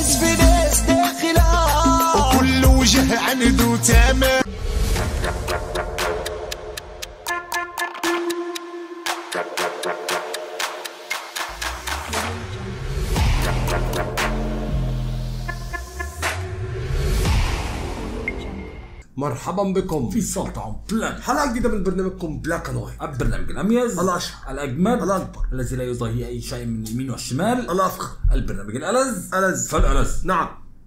ناس في ناس داخلة وكل وجه عنده تمام مرحبا بكم في سلطة بلان حلقه جديده من برنامجكم بلاك اند وايت البرنامج الأميز الأشهر. الأجمد الأكبر. الذي لا يضاهي أي شيء من اليمين والشمال الافخر البرنامج الألذ ألذ. فالألذ نعم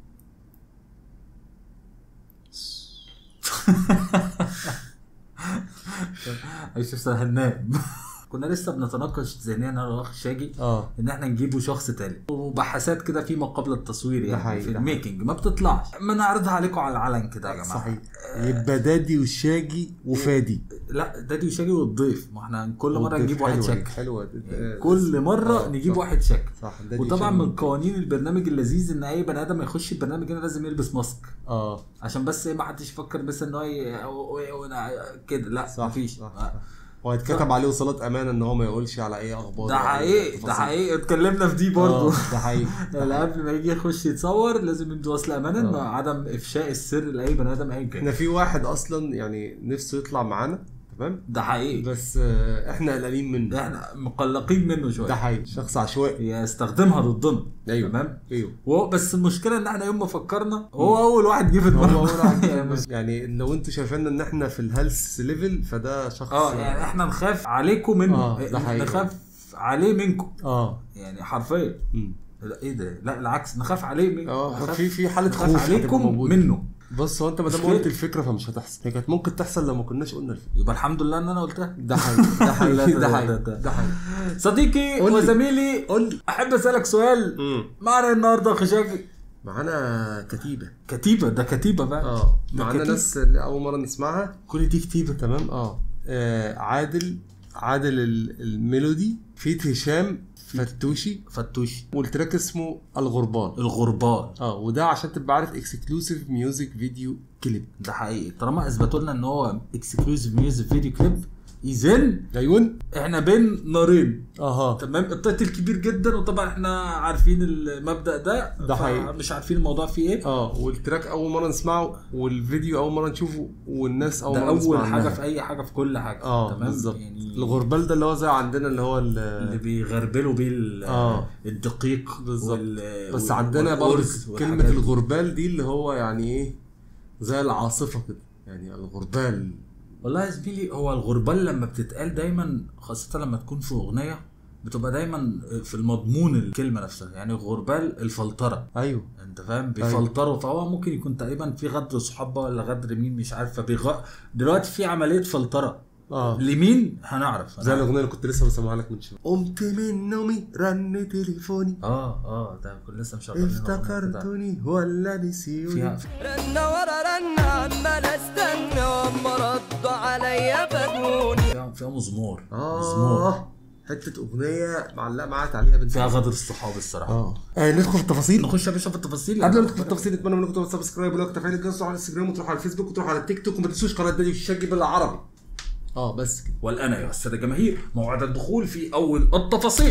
عايش لسه هننام كنا لسه بنتناقش ذهنيا انا واخ شاجي اه ان احنا نجيبه شخص تالت وبحثات كده فيما قبل التصوير يعني حقيقي، في ده الميكنج ما بتطلعش ما نعرضها عليكم على العلن كده يا جماعه صحيح يبقى دادي وشاجي وفادي لا دادي وشاجي والضيف ما احنا كل مره نجيب واحد حلوة دي، شك حلوه دي. آه، كل مره آه، نجيب صح. واحد شك صح دادي وطبعا وشاجي. من قوانين البرنامج اللذيذ ان اي بني ادم يخش البرنامج هنا لازم يلبس ماسك اه عشان بس ايه ما حدش يفكر بس ان هو ي- أو- أو- أو- كده لا صح مفيش صح صح. وهيتكتب عليه وصلات امانه ان هو ما يقولش على اي اخبار ده ولا أي حقيقي ده تفاصيل. حقيقي اتكلمنا في دي برضه آه، ده حقيقي يعني قبل ما يجي يخش يتصور لازم يمضي وصل امانه انه عدم افشاء السر لاي بني ادم ايا كان احنا في واحد اصلا يعني نفسه يطلع معانا تمام ده حقيقي بس آه، احنا قلقانين منه احنا مقلقين منه ده شويه حقيقي شخص عشوائي يستخدمها ضدنا ايوه تمام ايوه وهو بس المشكله ان احنا يوم ما فكرنا هو اول واحد جه في هو دماغنا أول واحد يعني بس يعني لو انتوا شايفيننا ان احنا في الهيلث ليفل فده شخص اه يعني احنا نخاف عليكم منه آه، ده حقيقي. نخاف عليه منكم اه يعني حرفيا مم. لا ايه ده لا العكس نخاف عليه منكم اه نخاف- في في حاله خوف نخاف هتبقى عليكم موجودة. منه بص هو انت ما دام مشكلة. قلت الفكره فمش هتحصل هي كانت ممكن تحصل لو ما كناش قلنا الفكره يبقى الحمد لله ان انا قلتها ده حقيقي ده لا، حقيقي ده- ده ده- حقيقي ده- ده حقيقي صديقي قول لي. وزميلي قول لي احب اسالك سؤال امم معنا النهارده خشاجي معانا كتيبه كتيبه ده كتيبه بقى اه ده معانا كتيبة. ناس اللي اول مره نسمعها كل دي كتيبه تمام اه آه، عادل عادل ال- الميلودي فيت هشام فتوشي فتوش والتراك اسمه الغربان الغربان اه وده عشان تبقى عارف اكسكلوسيف ميوزك فيديو كليب ده حقيقي طالما اثبتوا لنا ان هو اكسكلوزيف ميوزك فيديو كليب اذن ايون احنا بين نارين اها تمام التايتل كبير جدا وطبعا احنا عارفين المبدا ده ده حقيقي. مش عارفين الموضوع فيه ايه اه والتراك اول مره نسمعه والفيديو اول مره نشوفه والناس اول ده مره اول نسمع حاجه عنها. في اي حاجه في كل حاجه اه تمام بالظبط يعني الغربال ده اللي هو زي عندنا اللي هو ال- اللي بيغربلوا بيه ال- آه. الدقيق بالظبط. وال- بس وال- عندنا برضه والأرز كلمة والحاجات دي. الغربال دي اللي هو يعني ايه زي العاصفة كده يعني الغربال والله يا زميلي هو الغربال لما بتتقال دايما خاصة لما تكون في أغنية بتبقى دايما في المضمون الكلمة نفسها يعني غربال الفلترة ايوه انت فاهم بيفلتروا فهو ممكن يكون تقريبا في غدر صحابة ولا غدر مين مش عارف فبيغ... دلوقتي في عملية فلترة اه لمين هنعرف زي الاغنية اللي كنت لسه بسمعها لك من شوية قمت من نومي رن تليفوني اه اه ده كنا لسه مشغلين الأغنية كده. افتكرتني ولا نسيوني فيها رنة ورا رنة عمال استنى واما ردوا عليا فاجئوني فيها, فيها مزمور مزمور اه حتة اغنية معلقة معاك عليها بنت فيها غدر الصحاب الصراحة اه آه، ندخل في التفاصيل نخش يا باشا في التفاصيل قبل ما ندخل في التفاصيل نتمنى منكم تعملوا سبسكرايب ولايك وتفعيل الجرس وتروحوا على الانستجرام وتروحوا على الفيسبوك وتروحوا على التيك توك وما تنسوش قناه دادي الشاجي بالعربي اه بس كده والآن أيها السادة الجماهير موعد الدخول في أول التفاصيل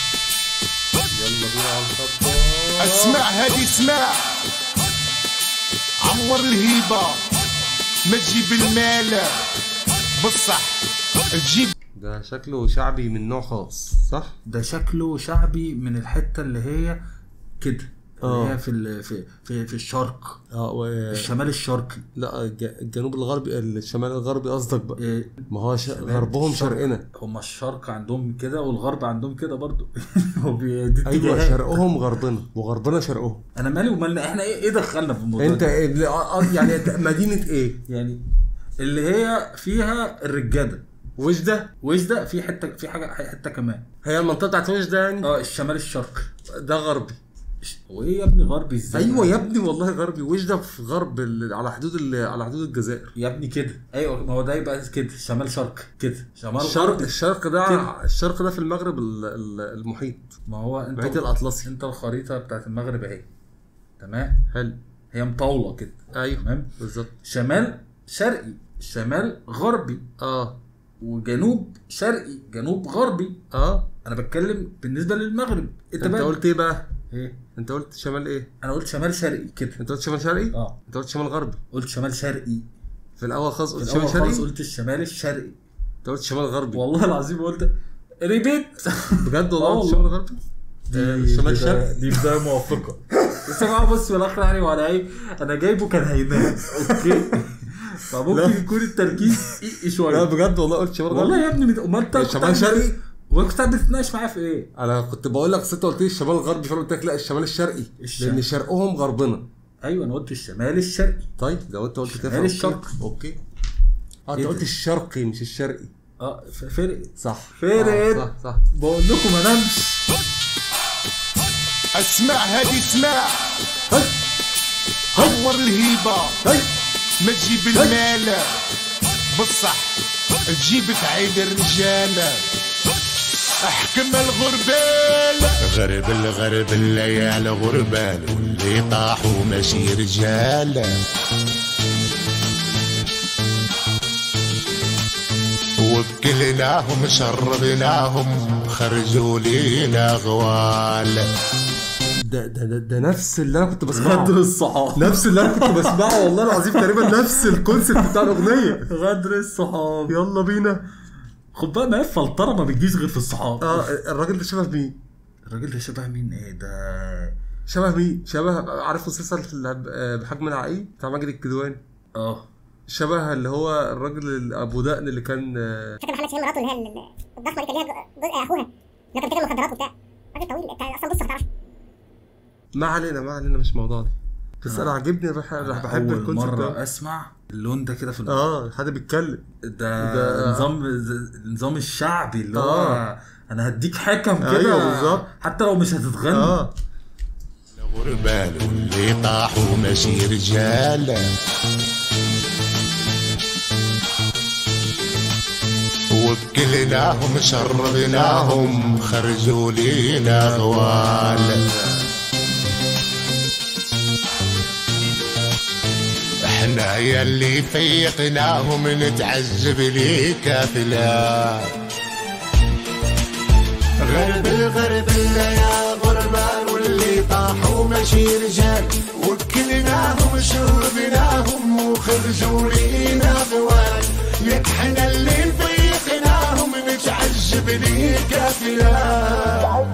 يلا بينا على الخط اسمع هادي اسمع عمر الهيبة ما تجيب المال بالصح تجيب ده شكله شعبي من نوع خاص صح؟ ده شكله شعبي من الحتة اللي هي كده اللي آه. هي في ال- في في, في الشرق اه و... الشمال الشرقي لا الج- الجنوب الغربي الشمال الغربي قصدك بقى إيه، ما هو ش... غربهم الشرق. شرقنا هما الشرق عندهم كده والغرب عندهم كده برضو هو بي- دي ايوه اتجاهات. شرقهم غربنا وغربنا شرقهم انا مالي ومالنا احنا ايه ايه دخلنا في الموضوع انت ده؟ إيه- آه، آه، يعني أنت مدينه ايه؟ يعني اللي هي فيها الرجاله وجده وجده في حته في حاجه حته كمان هي المنطقه بتاعت وجده يعني اه الشمال الشرقي ده غربي وايه يا ابني غربي ازاي ايوه يا ابني والله غربي وجده في غرب ال... على حدود ال... على حدود الجزائر يا ابني كده ايوه ما هو ده يبقى كده شمال شرق كده شمال الشرق غرب الشرق ده كده. الشرق ده في المغرب ال- ال- المحيط ما هو انت المحيط الاطلسي انت الخريطه بتاعت المغرب اهي تمام حلو هي مطاوله كده ايوه تمام بالظبط شمال شرقي شمال غربي اه وجنوب شرقي جنوب غربي اه انا بتكلم بالنسبه للمغرب انت انت بقى قلت ايه بقى؟ ايه انت قلت شمال ايه انا قلت شمال شرقي كده انت قلت شمال شرقي اه انت قلت شمال غربي قلت شمال شرقي في الاول خالص قلت في شمال الاول خالص شرقي قلت الشمال الشرقي انت قلت شمال غربي والله العظيم قلت ريبيت بجد آه والله قلت والله. شمال غربي آه، شمال شرقي دي بدايه موفقه بس يا جماعه بص في الاخر يعني وانا ايه انا جايبه كان هينام اوكي فممكن لا. يكون التركيز إيه لا شويه بجد والله قلت شمال غربي والله يا ابني ما انت كنت شمال قاعد- شرقي وكنت قاعد بتتناقش معايا في ايه؟ انا كنت بقول لك أصل انت قلت لي الشمال الغربي فانا قلت لك لا الشمال الشرقي الشمال. لان شرقهم غربنا ايوه انا قلت الشمال الشرقي طيب لو انت قلت كده الشمال فأوكي. الشرقي. اوكي اه إيه انت قلت ده؟ الشرقي مش الشرقي اه ف- فرقت صح فرقت. آه، صح صح بقول لكم ما نامش اسمع هادي اسمع هور الهيبة ما تجيب المال بالصح تجيب في عيد الرجال احكم الغربال غرب الغرب الليالي غربال واللي طاحوا ماشي رجال وكلناهم شربناهم خرجوا لينا غوال ده ده ده, ده نفس اللي انا كنت بسمعه غدر الصحاب نفس اللي انا كنت بسمعه والله العظيم تقريبا نفس الكونسيبت بتاع الاغنيه غدر الصحاب يلا بينا خد بقى ما هي الفلتره ما بتجيش غير في الصحاب اه الراجل ده شبه مين؟ الراجل ده شبه مين ايه ده شبه مين؟ شبه عارف مسلسل ال- آه، بحجم العقيل بتاع ماجد الكدواني اه شبه اللي هو الراجل ال- ابو دقن اللي كان آه، فاكر محمد شاهين مراته اللي هي ال- الضخمه اللي كان ليها جزء اخوها اللي كان بتاكل مخدرات وبتاع راجل طويل انت اصلا بص ما تعرفش ما علينا ما علينا مش موضوع ده بس انا عاجبني بح- بحب اول الكونسيبت مره ده اسمع اللون ده كده في الأغنية. اه حد بيتكلم ده, ده- نظام النظام الشعبي اللي هو آه. انا هديك حكم كده أيوة بالظبط. حتى لو مش هتتغنى اه غربال واللي طاحوا ماشي رجال وكلناهم شربناهم خرجوا لينا غوال احنا يلي فيقناهم نتعجب ليك افلام غرب الغرب اللي يا غربان واللي طاحوا ماشي رجال وكلناهم شربناهم وخرجوا لينا غوال لك حنا اللي فيقناهم نتعجب ليك افلام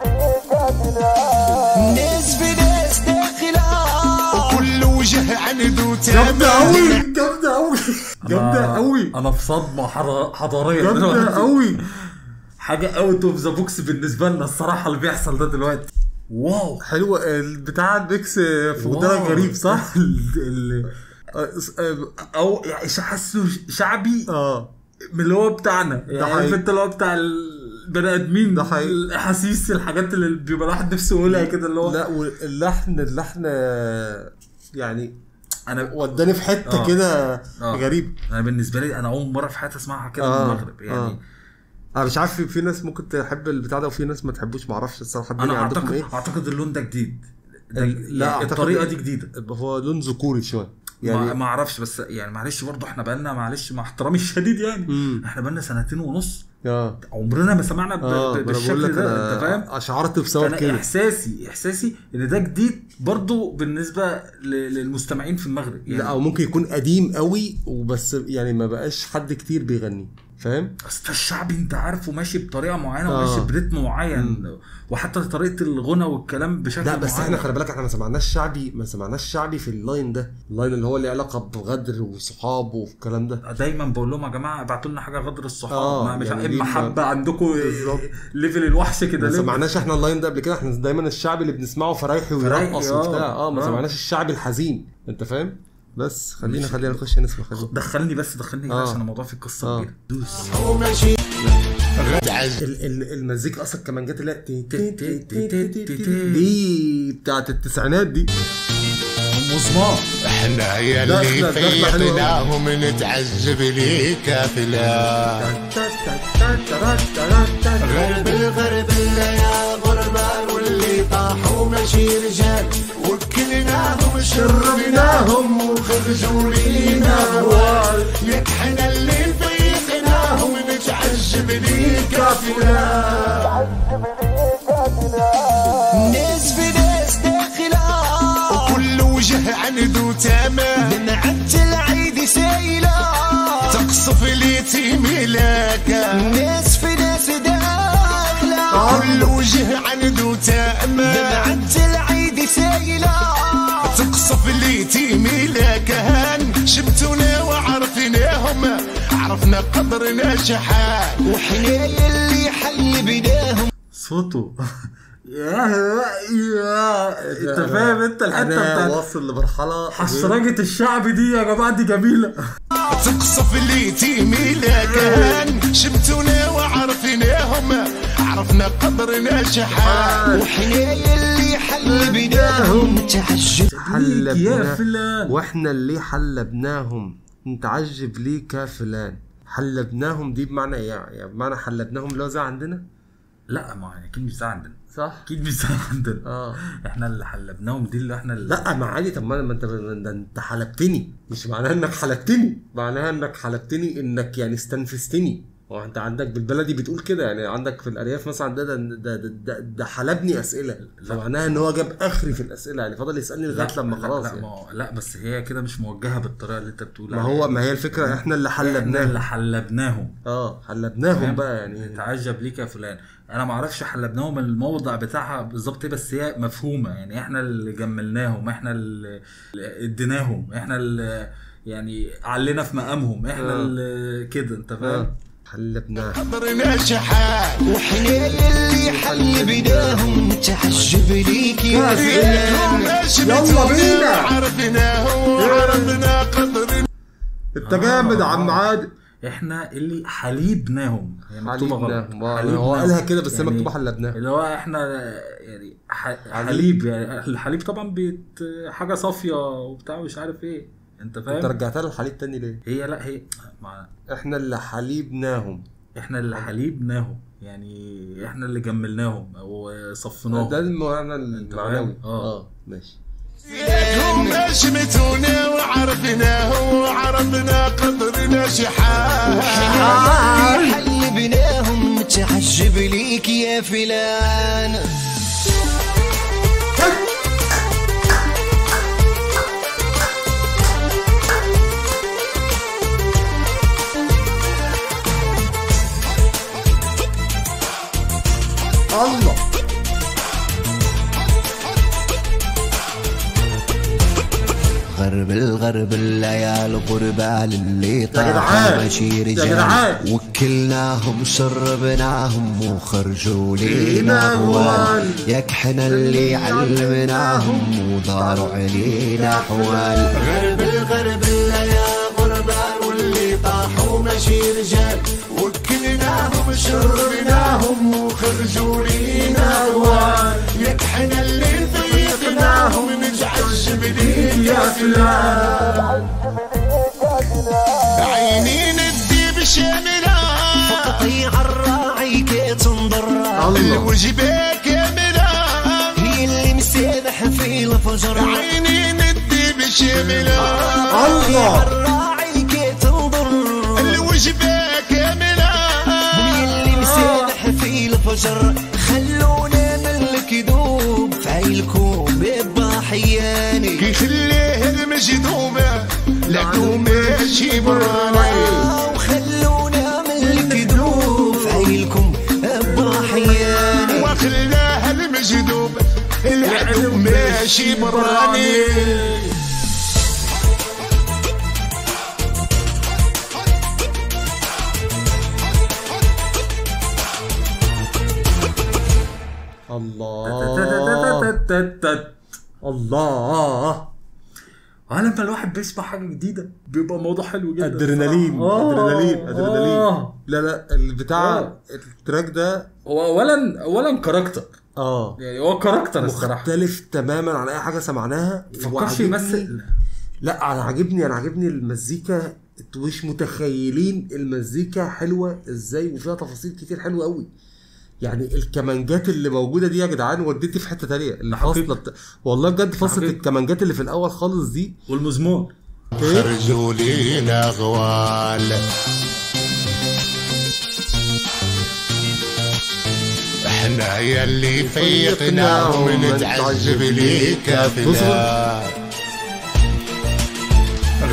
ناس في ناس داخلة وكل وجه عنده جامدة تمام قوي جامدة قوي جامدة قوي انا في صدمه حض- حضاريه جامدة دلوقتي. قوي حاجه اوت اوف ذا بوكس بالنسبه لنا الصراحه اللي بيحصل ده دلوقتي واو حلوة بتاع الميكس في مدرج واو. غريب صح؟ ال- ال- آه، آه، او يعني حاسه شعبي اه من اللي هو بتاعنا يعني عارف حقيقي. انت اللي هو بتاع البني ادمين ده حقيقي. الاحاسيس الحاجات اللي بيبقى الواحد نفسه يقولها كده اللي هو لا واللحن اللحن آه، يعني انا وداني في حته آه. كده آه. غريب انا بالنسبه لي انا اول مره في حياتي اسمعها كده آه. من المغرب يعني آه. انا مش عارف في- في ناس ممكن تحب البتاع ده وفي ناس ما تحبوش معرفش الصراحه الدنيا انا عندكم اعتقد ايه اعتقد اللون ده جديد ده ال- لا أعتقد- الطريقه دي جديده هو لون ذكوري شويه يعني ما يعني ما اعرفش بس يعني معلش برضه احنا بقالنا معلش مع احترامي الشديد يعني مم. احنا بقالنا سنتين ونص اه عمرنا ما سمعنا ب- اه ب- ما انا بقول بالشكل لك ده انت فاهم انا اشعرت بسبب فانا كده احساسي احساسي ان ده جديد برضه بالنسبه ل- للمستمعين في المغرب لا او ممكن يكون قديم قوي وبس يعني ما بقاش حد كتير بيغني فاهم اصل ده الشعبي انت عارفه ماشي بطريقه معينه آه. وماشي بريتم معين وحتى طريقه الغنى والكلام بشكل لا بس معين. احنا خلي بالك احنا ما سمعناش شعبي ما سمعناش شعبي في اللاين ده اللاين اللي هو اللي علاقه بغدر وصحاب والكلام ده دايما بقول لهم يا جماعه ابعتوا لنا حاجه غدر الصحاب آه، ما مش يعني يعني دي محبه ما- عندكم بالظبط. ليفل الوحش كده ما ليه؟ سمعناش احنا اللاين ده قبل كده احنا دايما الشعبي اللي بنسمعه فرايحي فرايحي، ويرقص آه. وبتاع اه ما آه. سمعناش الشعبي الحزين انت فاهم بس خلينا خلينا نخش نسمع خلينا دخلني بس دخلني آه. عشان الموضوع فيه قصه آه. كبيره دوس وماشي تعجب ال- ال- المزيكا اصلا كمانجات اللي هي تي- تي- تي- تي- تي- تي- تي- تي- تي. دي بتاعت التسعينات دي مزمار احنا يلي دخلة- دخلة حلوة أوي. فيقناهم نتعجب ليك افلام غرب الغرب اللي يا غربان واللي طاحوا ماشي رجال وكلناهم شربناهم وخرجوا لينا غوال لك حنا اللي فيقناهم نتعجب ليك افلام ناس في ناس دوتامة دمعة العيد سيلة تقصف اليتيم لك ناس في ناس داخلة كل وجه عنده تامة دمعة العيد سيلة تقصف اليتيم لك هان شمتونا وعرفناهم عرفنا قدرنا شحال وحنا اللي حل بداهم صوته يا يا انت فاهم انت الحته انا بتاعت واصل لمرحله حسرجة الشعب دي يا جماعه دي جميله تقصف اليتيم لك هان شمتونا وعرفناهم عرفنا قدرنا شحال وحنا اللي حل بداهم تعجب ليك يا فلان واحنا اللي حلبناهم نتعجب ليك يا فلان حلبناهم دي بمعنى ايه يعني بمعنى حلبناهم اللي هو زي عندنا لا ما يعني اكيد مش زي عندنا صح اكيد مش زي عندنا اه احنا اللي حلبناهم دي اللي احنا اللي لا ما عادي طب ما ما انت ده انت حلبتني مش معناها انك حلبتني معناها انك حلبتني انك يعني استنفذتني هو انت عندك بالبلدي بتقول كده يعني عندك في الارياف مثلا ده ده ده, ده, ده, ده حلبني اسئله فمعناها ان هو جاب اخري في الاسئله يعني فضل يسالني لغايه لما لا خلاص لا, يعني. ما هو- لا بس هي كده مش موجهه بالطريقه اللي انت بتقول ما عليها. هو ما هي الفكره احنا اللي احنا اللي حلبناهم حلبناهم اه حلبناهم فاهم؟ بقى يعني نتعجب ليك يا فلان انا ما اعرفش حلبناهم الموضع بتاعها بالظبط ايه بس هي مفهومه يعني احنا اللي جملناهم احنا اللي اللي اديناهم احنا اللي يعني علينا في مقامهم احنا آه. اللي كده انت فاهم اه حلبناهم قدرنا شحال وحنا اللي حل بداهم تعجب ليك يا فلان يلا بينا. عرفناه وعرفنا قدرنا انت جامد يا عم عادل احنا اللي حليبناهم هي مكتوبه غلط حلبناهم آه، هو قالها كده بس هي يعني مكتوبه حلبناهم اللي هو احنا يعني ح- حليب يعني الحليب طبعا بيت حاجه صافيه وبتاع مش عارف ايه انت انت فاهم رجعتها للحليب تاني ليه؟ هي لا هي مع احنا اللي حليبناهم احنا اللي حليبناهم يعني احنا اللي جملناهم او صفناهم ده المعنى المعنوي فاهم؟ آه. اه ماشي هم شمتونا وعرفناه وعرفنا قدرنا شحال اللي حل بناهم تعجب ليك يا فلان الله غرب الغرب الليال غربة للي جدعان، طاح ماشي يا رجال جدعان. وكلناهم شربناهم وخرجوا لينا لينا اهوال أهوال. يكحنا اللي علمناهم وداروا علينا احوال غرب الغرب الليال غربة واللي طاحوا ماشي رجال وكلناهم شربناهم وخرجوا لينا هوال يكحنا اللي ضيقناهم نتعجب ليك يا فلان عينين الديب شاملة قطيع الراعي كي تنظر الوجبة كاملة هي اللي مسابح في الفجر عينين الديب شاملة الله الراعي كي تنظر الوجبة كاملة هي اللي مسابح في الفجر خلونا من الكذوب في عيلكم بضحياني كي خليه المجدومة لعدو ماشي براني وخلونا من الكذوب في عيلكم بضحياني وخلاها المجدوب العدو ماشي براني الله الله لما الواحد بيسمع حاجه جديده بيبقى الموضوع حلو جدا ادرينالين آه، ادرينالين ادرينالين آه. لا لا البتاع آه. التراك ده هو اولا اولا كاركتر اه يعني هو كاركتر الصراحه مختلف تماما عن اي حاجه سمعناها فكرش وعاجبني- يمثل لا انا عاجبني انا عاجبني المزيكا انتوا مش متخيلين المزيكا حلوه ازاي وفيها تفاصيل كتير حلوه قوي يعني الكمانجات اللي موجوده دي يا جدعان وديتي في حته تانية الفاصله بتا... والله بجد فاصله حقيقي. الكمانجات اللي في الاول خالص دي والمزمور ايه خرجوا لينا غوال احنا يلي فيقناهم نتعجب ليك يا فلان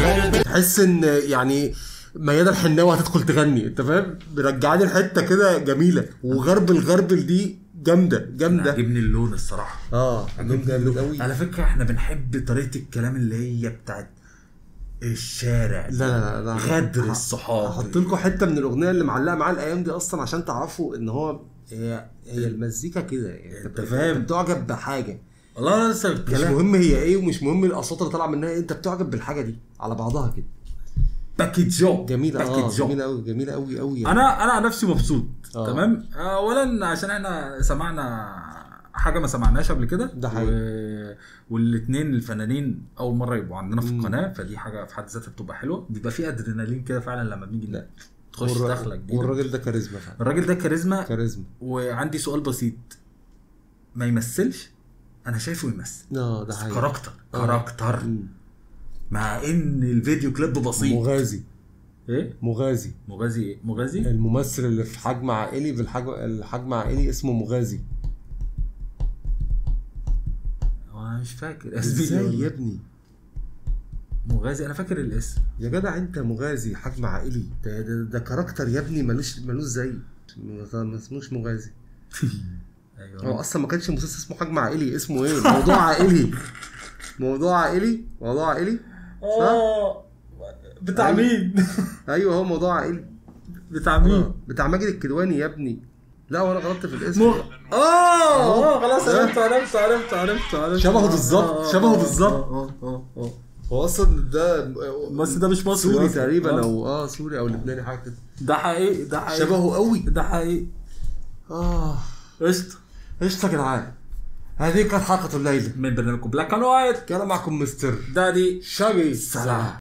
تحس ان يعني ميادة الحناوي هتدخل تغني انت فاهم بيرجعني لحته كده جميله وغربل غربل دي جامده جامده عجبني اللون الصراحه اه جامد جامد قوي على فكره احنا بنحب طريقه الكلام اللي هي بتاعت الشارع لا لا لا غدر ه- الصحاب هحط لكم حته من الاغنيه اللي معلقه معايا الايام دي اصلا عشان تعرفوا ان هو هي هي المزيكا كده يعني انت فاهم. انت بتعجب بحاجه والله لسه مش الكلام مهم هي ايه ومش مهم الاصوات اللي طالعه منها ايه انت بتعجب بالحاجه دي على بعضها كده باكيجو جميله اه باكيجو جميله قوي جميله قوي قوي يعني. انا انا عن نفسي مبسوط آه. تمام اولا عشان احنا سمعنا حاجه ما سمعناش قبل كده ده حقيقي. و... والاثنين الفنانين اول مره يبقوا عندنا في مم. القناه فدي حاجه في حد ذاتها بتبقى حلوه بيبقى في ادرينالين كده فعلا لما بنيجي لا. تخش والر- دخله جديده والراجل ده كاريزما فعلا الراجل ده كاريزما كاريزما وعندي سؤال بسيط ما يمثلش انا شايفه يمثل اه ده حقيقي كاركتر آه. كاركتر مم. مع ان الفيديو كليب بسيط مغازي ايه مغازي مغازي ايه مغازي الممثل اللي في حجم عائلي في الحجم الحجم عائلي اسمه مغازي هو انا مش فاكر ازاي اسمي يا يا ابني مغازي انا فاكر الاسم يا جدع انت مغازي حجم عائلي ده, ده, ده كاركتر يا ابني ملوش ملوش زي ما اسموش مغازي هو ايوه اصلا ما كانش مسلسل اسمه حجم عائلي اسمه ايه موضوع عائلي موضوع عائلي موضوع عائلي اه بتاع أيوة. مين؟ ايوه هو موضوع عائلي بتاع مين؟ آه، بتاع ماجد الكدواني يا ابني لا وانا غلطت في الاسم مغ... اه اه خلاص آه. عرفت عرفت عرفت عرفت عرفت شبهه آه، بالظبط، آه، شبهه آه، بالظبط. اه اه اه هو اصلا ده بس ده مش مصري سوري أصلاً. تقريبا آه. او اه سوري او لبناني حاجه كده ده حقيقي ده حقيقي شبهه قوي ده حقيقي اه قشطه قشطه يا جدعان هذه كانت حلقه الليله من برنامجكم بلاك اند وايت كان معكم مستر دادي شاقي سلام